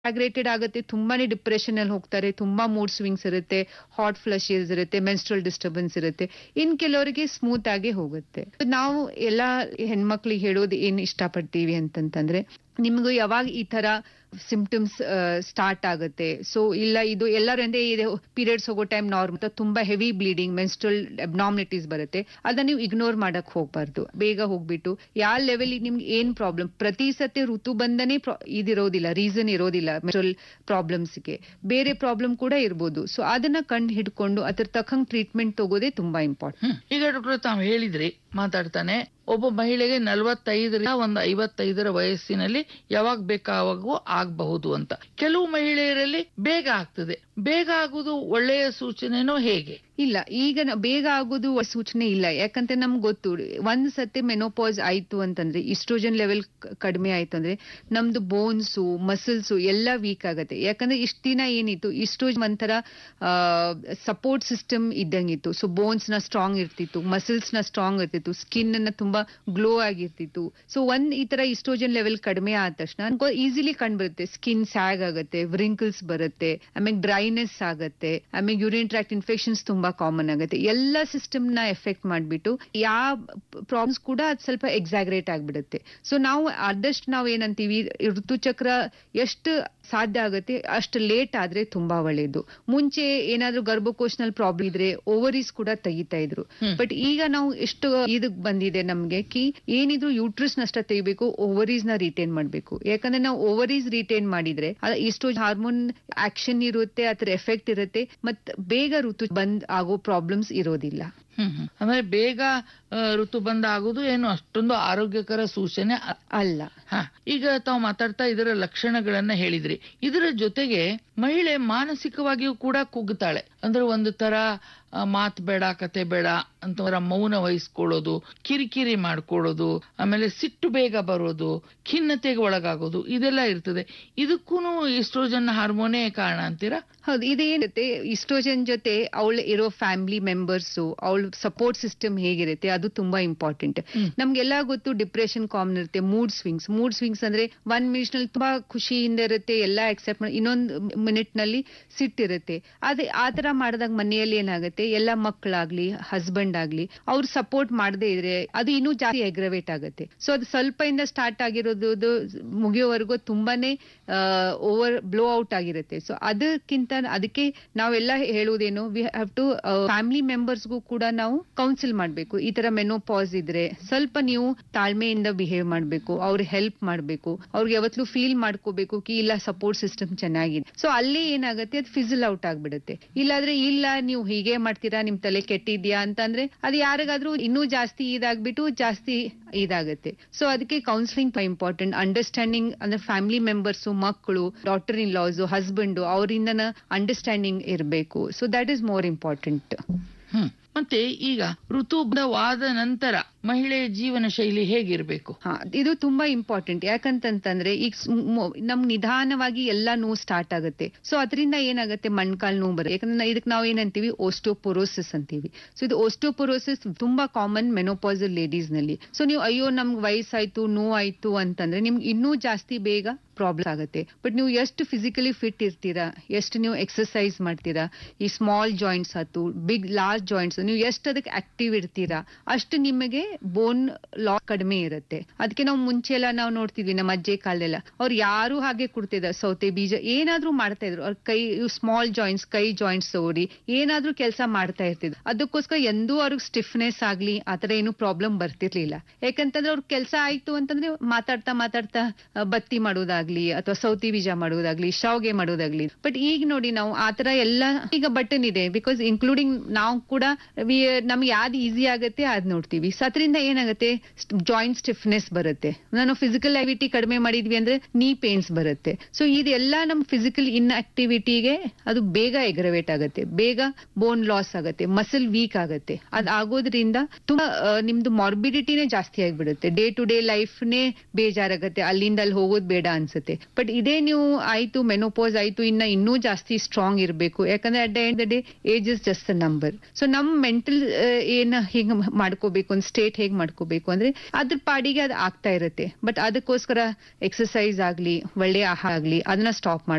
ಆಗ್ರೇಟೆಡ್ ಆಗುತ್ತೆ ತುಂಬಾನೇ ಡಿಪ್ರೆಷನ್ ಅಲ್ಲಿ ಹೋಗ್ತಾರೆ ತುಂಬಾ ಮೂಡ್ ಸ್ವಿಂಗ್ಸ್ ಇರುತ್ತೆ ಹಾಟ್ ಫ್ಲಶಸ್ ಇರುತ್ತೆ ಮೆನ್ಸ್ಟ್ರಲ್ ಡಿಸ್ಟರ್ಬೆನ್ಸ್ ಇರುತ್ತೆ ಇನ್ ಕೆಲವರಿಗೆ ಸ್ಮೂತ್ ಆಗಿ ಹೋಗುತ್ತೆ ನಾವು ಎಲ್ಲಾ ಹೆಣ್ಮಕ್ಳಿಗೆ ಹೇಳೋದು ಏನ್ ಇಷ್ಟಪಡ್ತೀವಿ ಅಂತಂತಂದ್ರೆ ನಿಮ್ಗೂ ಯಾವಾಗ ಈ ತರ ಸಿಂಪ್ಟಮ್ಸ್ ಸ್ಟಾರ್ಟ್ ಆಗುತ್ತೆ ಸೊ ಇಲ್ಲ ಇದು ಎಲ್ಲರಿಂದ ಇದೆ ಪೀರಿಯಡ್ಸ್ ಹೋಗೋ ಟೈಮ್ ನಾರ್ಮಲ್ ತುಂಬಾ ಹೆವಿ ಬ್ಲೀಡಿಂಗ್ ಮೆನ್ಸ್ಟ್ರಲ್ ಅಬ್ನಾಮಿನಿಟೀಸ್ ಬರುತ್ತೆ ಅದನ್ನ ನೀವು ಇಗ್ನೋರ್ ಮಾಡಕ್ ಹೋಗ್ಬಾರ್ದು ಬೇಗ ಹೋಗ್ಬಿಟ್ಟು ಯಾವ ಲೆವೆಲ್ ನಿಮ್ಗೆ ಏನ್ ಪ್ರಾಬ್ಲಮ್ ಪ್ರತಿ ಸತಿ ಋತು ಬಂದನೇ ಇದಿರೋದಿಲ್ಲ ರೀಸನ್ ಇರೋದಿಲ್ಲ ಮೆನ್ಸ್ಟ್ರಲ್ ಪ್ರಾಬ್ಲಮ್ಸ್ಗೆ ಬೇರೆ ಪ್ರಾಬ್ಲಮ್ ಕೂಡ ಇರ್ಬೋದು ಸೊ ಅದನ್ನ ಕಂಡು ಹಿಡ್ಕೊಂಡು ಅದ್ರ ತಕ್ಕಂಗ್ ಟ್ರೀಟ್ಮೆಂಟ್ ತಗೋದೇ ತುಂಬಾ ಇಂಪಾರ್ಟೆಂಟ್ ಹ್ಮ್. ಈಗ ಡಾಕ್ಟರ್ ತಾವು ಹೇಳಿದ್ರಿ ಮಾತಾಡ್ತಾನೆ ಒಬ್ಬ ಮಹಿಳೆಗೆ ನಲವತ್ತೈದರಿಂದ ಒಂದು ಐವತ್ತೈದರ ವಯಸ್ಸಿನಲ್ಲಿ ಯಾವಾಗ ಬೇಕಾವಾಗೂ ಆಗಬಹುದು ಅಂತ ಕೆಲವು ಮಹಿಳೆಯರಲ್ಲಿ ಬೇಗ ಆಗ್ತದೆ ಬೇಗ ಆಗುದು ಒಳ್ಳೆಯ ಸೂಚನೆನೋ ಹೇಗೆ ಇಲ್ಲ ಈಗ ನ- ಬೇಗ ಆಗೋದು ಸೂಚನೆ ಇಲ್ಲ ಯಾಕಂದ್ರೆ ನಮ್ಗೆ ಗೊತ್ತು ಒಂದ್ ಸತಿ ಮೆನೋಪಾಸ್ ಆಯ್ತು ಅಂತಂದ್ರೆ ಇಸ್ಟ್ರೋಜನ್ ಲೆವೆಲ್ ಕಡಿಮೆ ಆಯ್ತು ಅಂದ್ರೆ ನಮ್ದು ಬೋನ್ಸು ಮಸಲ್ಸು ಎಲ್ಲ ವೀಕ್ ಆಗತ್ತೆ ಯಾಕಂದ್ರೆ ಇಷ್ಟ ದಿನ ಏನಿತ್ತು ಇಸ್ಟ್ರೋಜನ್ ಒಂಥರ ಸಪೋರ್ಟ್ ಸಿಸ್ಟಮ್ ಇದ್ದಂಗಿತ್ತು ಸೊ ಬೋನ್ಸ್ ನ ಸ್ಟ್ರಾಂಗ್ ಇರ್ತಿತ್ತು ಮಸಲ್ಸ್ ನ ಸ್ಟ್ರಾಂಗ್ ಇರ್ತಿತ್ತು ಸ್ಕಿನ್ ಅನ್ನ ತುಂಬಾ ಗ್ಲೋ ಆಗಿರ್ತಿತ್ತು ಸೊ ಒಂದ್ ಈ ತರ ಇಸ್ಟ್ರೋಜನ್ ಲೆವೆಲ್ ಕಡಿಮೆ ಆದ ತಕ್ಷಣ ಈಸಿಲಿ ಕಂಡ್ಬರುತ್ತೆ ಸ್ಕಿನ್ ಸ್ಯಾಗ್ ಆಗುತ್ತೆ ವ್ರಿಂಕಲ್ಸ್ ಬರುತ್ತೆ ಆಮೇಲೆ ಡ್ರೈನೆಸ್ ಆಗತ್ತೆ ಆಮೇಲೆ ಯೂರಿನ್ ಟ್ರಾಕ್ಟ್ ಇನ್ಫೆಕ್ಷನ್ಸ್ ತುಂಬಾ ಕಾಮನ್ ಆಗುತ್ತೆ ಎಲ್ಲ ಸಿಸ್ಟಮ್ ನ ಎಫೆಕ್ಟ್ ಮಾಡ್ಬಿಟ್ಟು ಯಾವ ಪ್ರಾಬ್ಲಮ್ಸ್ ಕೂಡ ಅದು ಸ್ವಲ್ಪ ಎಕ್ಸಾಗ್ರೇಟ್ ಆಗ್ಬಿಡುತ್ತೆ ಸೊ ನಾವು ಆದಷ್ಟು ನಾವು ಏನಂತೀವಿ ಋತುಚಕ್ರ ಎಷ್ಟು ಸಾಧ್ಯ ಆಗುತ್ತೆ ಅಷ್ಟು ಲೇಟ್ ಆದ್ರೆ ತುಂಬಾ ಒಳ್ಳೇದು ಮುಂಚೆ ಏನಾದ್ರೂ ಗರ್ಭಕೋಶನಲ್ಲಿ ಪ್ರಾಬ್ಲಮ್ ಇದ್ರೆ ಓವರೀಸ್ ಕೂಡ ತೆಗಿತಾ ಇದ್ರು ಹ್ಮ್. ಬಟ್ ಈಗ ನಾವು ಎಷ್ಟು ಇದಕ್ ಬಂದಿದೆ ನಮ್ಗೆ ಕಿ ಏನಿದ್ರು ಯೂಟ್ರಸ್ ನಷ್ಟ ತೆಗಿಬೇಕು ಓವರೀಸ್ ನ ರಿಟೈನ್ ಮಾಡ್ಬೇಕು ಯಾಕಂದ್ರೆ ನಾವು ಓವರೀಸ್ ರಿಟೈನ್ ಮಾಡಿದ್ರೆ ಇಷ್ಟು ಹಾರ್ಮೋನ್ ಆಕ್ಷನ್ ಇರುತ್ತೆ ಅದ್ರ ಎಫೆಕ್ಟ್ ಇರುತ್ತೆ ಮತ್ ಬೇಗ ಋತು ಬಂದ್ ಆಗೋ ಪ್ರಾಬ್ಲಮ್ಸ್ ಇರೋದಿಲ್ಲ ಹ್ಮ್ ಹ್ಮ್. ಅಂದ್ರೆ ಬೇಗ ಆ, ಋತು ಬಂದ ಆಗುದು ಏನು ಅಷ್ಟೊಂದು ಆರೋಗ್ಯಕರ ಸೂಚನೆ ಅ- ಅಲ್ಲ ಹ ಈಗ ತಾವು ಮಾತಾಡ್ತಾ ಇದರ ಲಕ್ಷಣಗಳನ್ನ ಹೇಳಿದ್ರಿ ಇದರ ಜೊತೆಗೆ ಮಹಿಳೆ ಮಾನಸಿಕವಾಗಿಯೂ ಕೂಡ ಕುಗ್ತಾಳೆ ಅಂದ್ರೆ ಒಂದು ತರ ಆ, ಮಾತ್ ಬೇಡ ಕತೆ ಬೇಡ ಅಂತ ಮೌನ ವಹಿಸ್ಕೊಳ್ಳೋದು ಕಿರಿಕಿರಿ ಮಾಡ್ಕೊಳ್ಳೋದು ಆಮೇಲೆ ಸಿಟ್ಟು ಬೇಗ ಬರೋದು ಖಿನ್ನತೆಗೆ ಒಳಗಾಗೋದು ಇದೆಲ್ಲ ಇರ್ತದೆ ಇದಕ್ಕೂ ಈಸ್ಟ್ರೋಜನ್ ಹಾರ್ಮೋನೇ ಕಾರಣ ಅಂತೀರಾ ಹೌದು ಇದೇನಿರುತ್ತೆ ಇಸ್ಟ್ರೋಜನ್ ಜೊತೆ ಅವಳು ಇರೋ ಫ್ಯಾಮಿಲಿ ಮೆಂಬರ್ಸ್ ಅವಳ ಸಪೋರ್ಟ್ ಸಿಸ್ಟಮ್ ಹೇಗಿರುತ್ತೆ ಅದು ತುಂಬಾ ಇಂಪಾರ್ಟೆಂಟ್ ಹ್ಮ್. ನಮ್ಗೆಲ್ಲ ಗೊತ್ತು ಡಿಪ್ರೆಷನ್ ಕಾಮನ್ ಇರುತ್ತೆ ಮೂಡ್ ಸ್ವಿಂಗ್ಸ್ ಮೂಡ್ ಸ್ವಿಂಗ್ಸ್ ಅಂದ್ರೆ ಒನ್ ಮಿನಿಟ್ ನಲ್ಲಿ ತುಂಬಾ ಖುಷಿಯಿಂದ ಇರುತ್ತೆ ಎಲ್ಲ ಅಕ್ಸೆಪ್ಟ್ ಮಾಡಿ ಇನ್ನೊಂದು ಮಿನಿಟ್ ನಲ್ಲಿ ಸಿಟ್ಟಿರುತ್ತೆ ಅದೇ ಆ ತರ ಮಾಡಿದಾಗ ಮನೆಯಲ್ಲಿ ಏನಾಗುತ್ತೆ ಎಲ್ಲ ಮಕ್ಕಳಾಗ್ಲಿ ಹಸ್ಬೆಂಡ್ ಆಗ್ಲಿ ಅವ್ರು ಸಪೋರ್ಟ್ ಮಾಡದೇ ಇದ್ರೆ ಅದು ಇನ್ನೂ ಜಾಸ್ತಿ ಎಗ್ರವೇಟ್ ಆಗುತ್ತೆ ಸೊ ಅದು ಸ್ವಲ್ಪ ಇಂದ ಸ್ಟಾರ್ಟ್ ಆಗಿರೋದು ಅದು ಮುಗಿಯೋವರೆಗೂ ತುಂಬಾನೇ ಓವರ್ ಬ್ಲೋ ಔಟ್ ಆಗಿರುತ್ತೆ ಸೊ ಅದಕ್ಕಿಂತ ಅದಕ್ಕೆ ನಾವೆಲ್ಲ ಹೇಳುವುದೇನು ವಿ ಹ್ಯಾವ್ ಟು ಫ್ಯಾಮಿಲಿ ಮೆಂಬರ್ಸ್ಗೂ ಕೂಡ ನಾವು ಕೌನ್ಸಿಲ್ ಮಾಡ್ಬೇಕು ಈ ತರ ಮೆನೋಪಾಸ್ ಇದ್ರೆ ಸ್ವಲ್ಪ ನೀವು ತಾಳ್ಮೆಯಿಂದ ಬಿಹೇವ್ ಮಾಡ್ಬೇಕು ಅವ್ರ ಹೆಲ್ಪ್ ಮಾಡ್ಬೇಕು ಅವ್ರಿಗೆ ಯಾವತ್ತೂ ಫೀಲ್ ಮಾಡ್ಕೋಬೇಕು ಕಿ ಇಲ್ಲ ಸಪೋರ್ಟ್ ಸಿಸ್ಟಮ್ ಚೆನ್ನಾಗಿದೆ ಸೊ ಅಲ್ಲಿ ಏನಾಗುತ್ತೆ ಅದು ಫಿಸಲ್ ಔಟ್ ಆಗ್ಬಿಡುತ್ತೆ ಇಲ್ಲಾದ್ರೆ ಇಲ್ಲ ನೀವು ಹೀಗೆ ಮಾಡ್ತೀರಾ ನಿಮ್ ತಲೆ ಕೆಟ್ಟಿದ್ಯಾ ಅಂತಂದ್ರೆ ಅದು ಯಾರಿಗಾದ್ರೂ ಇನ್ನೂ ಜಾಸ್ತಿ ಇದಾಗ್ಬಿಟ್ಟು ಜಾಸ್ತಿ ಇದಾಗುತ್ತೆ ಸೊ ಅದಕ್ಕೆ ಕೌನ್ಸಿಲಿಂಗ್ ಇಂಪಾರ್ಟೆಂಟ್ ಅಂಡರ್ಸ್ಟ್ಯಾಂಡಿಂಗ್ ಅಂದ್ರೆ ಫ್ಯಾಮಿಲಿ ಮೆಂಬರ್ಸ್ ಮಕ್ಕಳು ಡಾಟರ್ ಇನ್ ಲಾಸ್ ಹಸ್ಬೆಂಡ್ ಅವರಿಂದನ ಅಂಡರ್ಸ್ಟ್ಯಾಂಡಿಂಗ್ ಇರಬೇಕು so that is more important hmm ಮತ್ತೆ ಈಗ ಋತುವಾದ ನಂತರ ಮಹಿಳೆಯ ಜೀವನ ಶೈಲಿ ಹೇಗಿರ್ಬೇಕು ಹಾ ಇದು ತುಂಬಾ ಇಂಪಾರ್ಟೆಂಟ್ ಯಾಕಂತಂತಂದ್ರೆ ಈಗ ಸ್- ಮೊ- ನಮ್ ನಿಧಾನವಾಗಿ ಎಲ್ಲಾ ನೋವು ಸ್ಟಾರ್ಟ್ ಆಗುತ್ತೆ ಸೊ ಅದರಿಂದ ಏನಾಗುತ್ತೆ ಮಣ್ಕಾಲ್ ನೋವು ಬರುತ್ತೆ ಯಾಕಂದ್ರೆ ಇದಕ್ಕೆ ನಾವು ಏನಂತೀವಿ ಓಸ್ಟೋಪೊರೋಸಿಸ್ ಅಂತೀವಿ ಸೊ ಇದು ಓಸ್ಟೋಪೊರೋಸಿಸ್ ತುಂಬಾ ಕಾಮನ್ ಮೆನೋಪಾಸಲ್ ಲೇಡೀಸ್ ನಲ್ಲಿ ಸೊ ನೀವು ಅಯ್ಯೋ ನಮ್ಗೆ ವಯಸ್ಸಾಯ್ತು ನೋವಾಯ್ತು ಅಂತಂದ್ರೆ ನಿಮ್ಗೆ ಇನ್ನೂ ಜಾಸ್ತಿ ಬೇಗ ಪ್ರಾಬ್ಲಮ್ ಆಗುತ್ತೆ ಬಟ್ ನೀವು ಎಷ್ಟು ಫಿಸಿಕಲಿ ಫಿಟ್ ಇರ್ತೀರಾ ಎಷ್ಟು ನೀವು ಎಕ್ಸರ್ಸೈಸ್ ಮಾಡ್ತೀರಾ ಈ ಸ್ಮಾಲ್ ಜಾಯಿಂಟ್ಸ್ ಆಯ್ತು ಬಿಗ್ ಲಾರ್ಜ್ ಜಾಯಿಂಟ್ಸ್ ನೀವು ಎಷ್ಟು ಅದಕ್ಕೆ ಆಕ್ಟಿವ್ ಇರ್ತೀರಾ ಅಷ್ಟು ನಿಮಗೆ ಬೋನ್ ಲಾಸ್ ಕಡಿಮೆ ಇರುತ್ತೆ ಅದಕ್ಕೆ ನಾವು ಮುಂಚೆ ಎಲ್ಲ ನಾವು ನೋಡ್ತಿದ್ವಿ ನಮ್ಮ ಅಜ್ಜೆ ಕಾಲೆಲ್ಲ ಅವ್ರು ಯಾರು ಹಾಗೆ ಕೊಡ್ತಿದ್ದಾರೆ ಸೌತೆ ಬೀಜ ಏನಾದ್ರೂ ಮಾಡ್ತಾ ಇದ್ರು ಅವ್ರ ಕೈ ಸ್ಮಾಲ್ ಜಾಯಿಂಟ್ಸ್ ಕೈ ಜಾಯಿಂಟ್ಸ್ ತೋರಿ ಏನಾದ್ರೂ ಕೆಲಸ ಮಾಡ್ತಾ ಇರ್ತಿದ್ರು ಅದಕ್ಕೋಸ್ಕರ ಎಂದೂ ಅವ್ರಿಗೆ ಸ್ಟಿಫ್ನೆಸ್ ಆಗ್ಲಿ ಆತರ ಏನು ಪ್ರಾಬ್ಲಮ್ ಬರ್ತಿರ್ಲಿಲ್ಲ ಯಾಕಂತಂದ್ರೆ ಅವ್ರ ಕೆಲಸ ಆಯ್ತು ಅಂತಂದ್ರೆ ಮಾತಾಡ್ತಾ ಮಾತಾಡ್ತಾ ಆ, ಬತ್ತಿ ಮಾಡೋದಾಗ್ಲಿ ಅಥವಾ ಸೌತಿ ಬೀಜ ಮಾಡೋದಾಗ್ಲಿ ಶಾವ್ಗೆ ಮಾಡೋದಾಗ್ಲಿ ಬಟ್ ಈಗ ನೋಡಿ ನಾವು ಆತರ ಎಲ್ಲ ಈಗ ಬಟನ್ ಇದೆ ಬಿಕಾಸ್ ಇನ್ಕ್ಲೂಡಿಂಗ್ ನಾವು ಕೂಡ we- ನಮ್ಗೆ ಯಾವ್ದು ಈಸಿ ಆಗುತ್ತೆ ಅದ್ ನೋಡ್ತೀವಿ ಸೊ ಅದರಿಂದ ಏನಾಗುತ್ತೆ ಜಾಯಿಂಟ್ ಸ್ಟಿಫ್ನೆಸ್ ಬರುತ್ತೆ ನಾನು ಫಿಸಿಕಲ್ ಆಕ್ಟಿವಿಟಿ ಕಡಿಮೆ ಮಾಡಿದ್ವಿ ಅಂದ್ರೆ ನೀ ಪೇನ್ಸ್ ಬರುತ್ತೆ ಸೊ ಇದೆಲ್ಲ ನಮ್ ಫಿಸಿಕಲ್ ಇನ್ ಆಕ್ಟಿವಿಟಿಗೆ ಅದು ಬೇಗ ಎಗ್ರವೇಟ್ ಆಗುತ್ತೆ ಬೇಗ ಬೋನ್ ಲಾಸ್ ಆಗುತ್ತೆ ಮಸಲ್ ವೀಕ್ ಆಗುತ್ತೆ ಅದ್ ಆಗೋದ್ರಿಂದ ತುಂಬಾ ಆ, ನಿಮ್ದು ಮಾರ್ಬಿಡಿಟಿನೇ ಜಾಸ್ತಿ ಆಗ್ಬಿಡುತ್ತೆ ಡೇ ಟು ಡೇ ಲೈಫ್ನೇ ಬೇಜಾರಾಗತ್ತೆ ಅಲ್ಲಿಂದ ಅಲ್ಲಿ ಹೋಗೋದ್ ಬೇಡ ಅನ್ಸುತ್ತೆ ಬಟ್ ಇದೇ ನೀವು ಆಯ್ತು ಮೆನೋಪೋಸ್ ಆಯ್ತು ಇನ್ನ ಇನ್ನೂ ಜಾಸ್ತಿ ಸ್ಟ್ರಾಂಗ್ ಇರಬೇಕು ಯಾಕಂದ್ರೆ at the end the day age is just a number so ನಮ್ ಮೆಂಟಲ್ ಏನ್ ಹೇಗ್ ಮಾಡ್ಕೋಬೇಕು ಒಂದು ಸ್ಟೇಟ್ ಹೇಗ್ ಮಾಡ್ಕೋಬೇಕು ಅಂದ್ರೆ ಅದ್ರ ಪಾಡಿಗೆ ಅದು ಆಗ್ತಾ ಇರುತ್ತೆ ಬಟ್ ಅದಕ್ಕೋಸ್ಕರ ಎಕ್ಸರ್ಸೈಸ್ ಆಗ್ಲಿ ಒಳ್ಳೆ ಆಹಾರ ಆಗ್ಲಿ ಅದನ್ನ ಸ್ಟಾಪ್